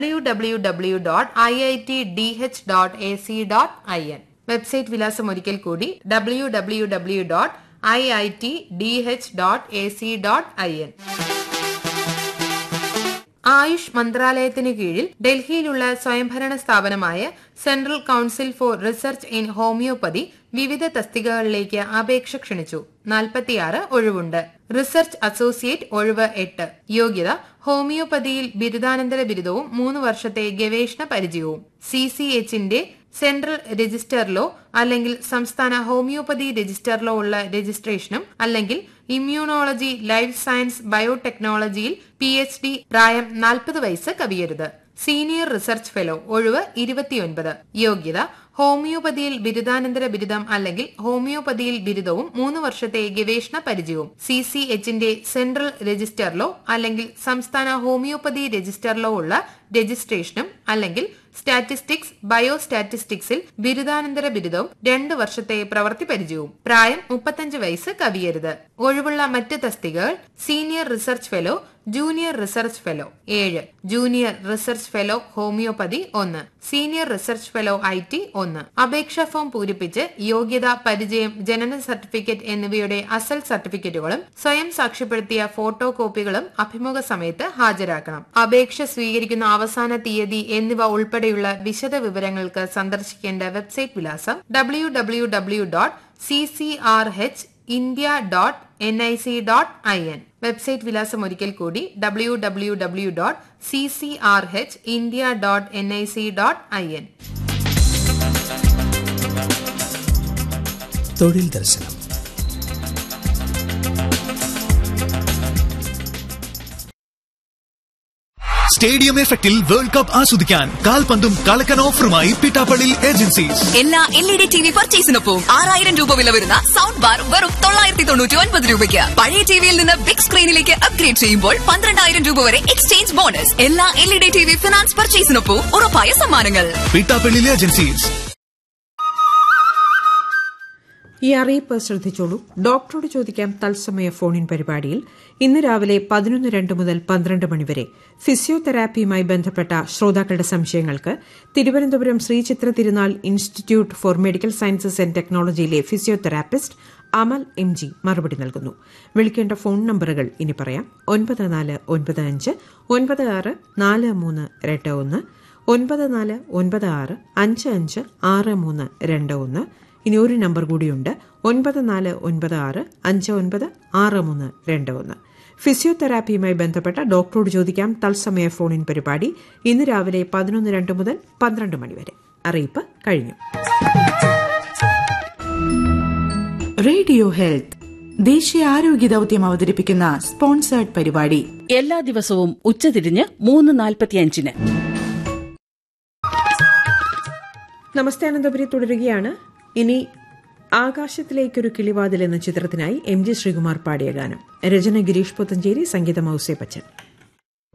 W W W dot I I T D H dot A C dot I N website വിലാസം ഒരിക്കൽ കൂടി W W W dot I I T D H dot A C dot I N Ayush മന്ത്രാലയത്തിന് കീഴിൽ ഡൽഹിയിലുള്ള സ്വയംഭരണ സ്ഥാപനമായ central council for research in homoeopathy വിവിധ തസ്തികകളിലേക്ക് അപേക്ഷ ക്ഷണിച്ചു നാൽപ്പത്തിയാറ് ഒഴിവുണ്ട് റിസർച്ച് അസോസിയേറ്റ് ഒഴിവ് എട്ട് യോഗ്യത ഹോമിയോപ്പതിയിൽ ബിരുദാനന്തര ബിരുദവും മൂന്ന് വർഷത്തെ ഗവേഷണ പരിചയവും സി സി എച്ചിന്റെ സെൻട്രൽ രജിസ്റ്ററിലോ അല്ലെങ്കിൽ സംസ്ഥാന ഹോമിയോപ്പതി രജിസ്റ്ററിലോ ഉള്ള രജിസ്ട്രേഷനും അല്ലെങ്കിൽ ഇമ്മ്യൂണോളജി ലൈഫ് സയൻസ് ബയോടെക്നോളജിയിൽ പി എച്ച് ഡി പ്രായം നാൽപ്പത് വയസ്സ് കവിയരുത് സീനിയർ റിസർച്ച് ഫെലോ ഒഴിവ് ഇരുപത്തിയൊൻപത് യോഗ്യത ഹോമിയോപ്പതിയിൽ ബിരുദാനന്തര ബിരുദം അല്ലെങ്കിൽ ഹോമിയോപ്പതിയിൽ ബിരുദവും മൂന്ന് വർഷത്തെ ഗവേഷണ പരിചയവും സി സി എച്ചിന്റെ സെൻട്രൽ രജിസ്റ്ററിലോ അല്ലെങ്കിൽ സംസ്ഥാന ഹോമിയോപ്പതി രജിസ്റ്ററിലോ ഉള്ള രജിസ്ട്രേഷനും അല്ലെങ്കിൽ സ്റ്റാറ്റിസ്റ്റിക്സ് ബയോ സ്റ്റാറ്റിസ്റ്റിക്സിൽ ബിരുദാനന്തര ബിരുദവും രണ്ട് വർഷത്തെ പ്രവൃത്തി പരിചയവും പ്രായം മുപ്പത്തഞ്ച് വയസ്സ് കവിയരുത് ഒഴിവുള്ള മറ്റ് തസ്തികകൾ senior research fellow junior research fellow ഏഴ് ജൂനിയർ റിസർച്ച് ഫെലോ ഹോമിയോപ്പതി ഒന്ന് senior research fellow I T ഒന്ന് അപേക്ഷാ ഫോം പൂരിപ്പിച്ച് യോഗ്യത പരിചയം ജനന സർട്ടിഫിക്കറ്റ് എന്നിവയുടെ അസൽ സർട്ടിഫിക്കറ്റുകളും സ്വയം സാക്ഷ്യപ്പെടുത്തിയ ഫോട്ടോ കോപ്പികളും അഭിമുഖ സമയത്ത് ഹാജരാക്കണം അപേക്ഷ സ്വീകരിക്കുന്ന അവസാന തീയതി എന്നിവ ഉൾപ്പെടെയുള്ള വിശദ വിവരങ്ങൾക്ക് സന്ദർശിക്കേണ്ട വെബ്സൈറ്റ് വിലാസം W W W dot C C R H India dot N I C dot I N website വിലാസം ഒരിക്കൽ കൂടി W W W dot C C R H India dot N I C dot I N തൊഴിൽ ദർശനം stadium എഫക്റ്റിൽ world cup ആസ്വദിക്കാൻ കാൽപന്തും കളക്കൻ ഓഫറുമായി പിട്ടാപ്പള്ളി ഏജൻസീസ് എല്ലാ L E D T V പർച്ചേസിനൊപ്പം ആറായിരം രൂപ വില വരുന്ന സൗണ്ട് ബാർ വെറും തൊള്ളായിരത്തി തൊണ്ണൂറ്റി ഒൻപത് രൂപയ്ക്ക് പഴയ ടിവിയിൽ നിന്ന് ബിഗ് സ്ക്രീനിലേക്ക് അപ്ഗ്രേഡ് ചെയ്യുമ്പോൾ പന്ത്രണ്ടായിരം രൂപ വരെ എക്സ്ചേഞ്ച് ബോണസ് എല്ലാ L E D T V finance പർച്ചേസിനൊപ്പം ഉറപ്പായ സമ്മാനങ്ങൾ പിട്ടാപ്പള്ളി ഏജൻസീസ് ഈ അറിയിപ്പ് ശ്രദ്ധിച്ചോളൂ ഡോക്ടറോട് ചോദിക്കാം തത്സമയ ഫോണിൻ പരിപാടിയിൽ ഇന്ന് രാവിലെ പതിനൊന്ന് രണ്ട് മുതൽ പന്ത്രണ്ട് മണിവരെ ഫിസിയോതെറാപ്പിയുമായി ബന്ധപ്പെട്ട ശ്രോതാക്കളുടെ സംശയങ്ങൾക്ക് Thiruvananthapuram Sree Chitra Thirunal institute for medical sciences and ടെക്നോളജിയിലെ ഫിസിയോതെറാപ്പിസ്റ്റ് അമൽ എം ജി മറുപടി നൽകുന്നു വിളിക്കേണ്ട ഫോൺ നമ്പറുകൾ ഇനി പറയാം ഒൻപത് നാല് ഒൻപത് അഞ്ച് ഒൻപത് ആറ് നാല് മൂന്ന് രണ്ട് ഒന്ന് ഒൻപത് നാല് ഒൻപത് ആറ് അഞ്ച് അഞ്ച് ആറ് മൂന്ന് രണ്ട് ഒന്ന് ഇനി ഒരു നമ്പർ കൂടിയുണ്ട് ഒൻപത് നാല് ഒൻപത് ആറ് അഞ്ച് ഒൻപത് ആറ് മൂന്ന് രണ്ട് ഒന്ന് ഫിസിയോതെറാപ്പിയുമായി ബന്ധപ്പെട്ട ഡോക്ടറോട് ചോദിക്കാം തത്സമയ ഫോണിൻ പരിപാടി ഇന്ന് രാവിലെ പതിനൊന്ന് രണ്ട് മുതൽ പന്ത്രണ്ട് മണിവരെ അറിയിപ്പ് കഴിഞ്ഞു റേഡിയോ ഹെൽത്ത് ദേശീയ ആരോഗ്യ ദൌത്യം അവതരിപ്പിക്കുന്ന സ്പോൺസേർഡ് പരിപാടി എല്ലാ ദിവസവും ഉച്ചതിരിഞ്ഞ് മൂന്ന് നാൽപ്പത്തിയഞ്ചിന് നമസ്തേ അനന്തപുരി തുടരുകയാണ് ഇനി ആകാശത്തിലേക്കൊരു കിളിവാതിൽ എന്ന ചിത്രത്തിനായി എം ജി ശ്രീകുമാർ പാടിയ ഗാനം രചന ഗിരീഷ് പുത്തഞ്ചേരി സംഗീതം ഔസേ പച്ചൻ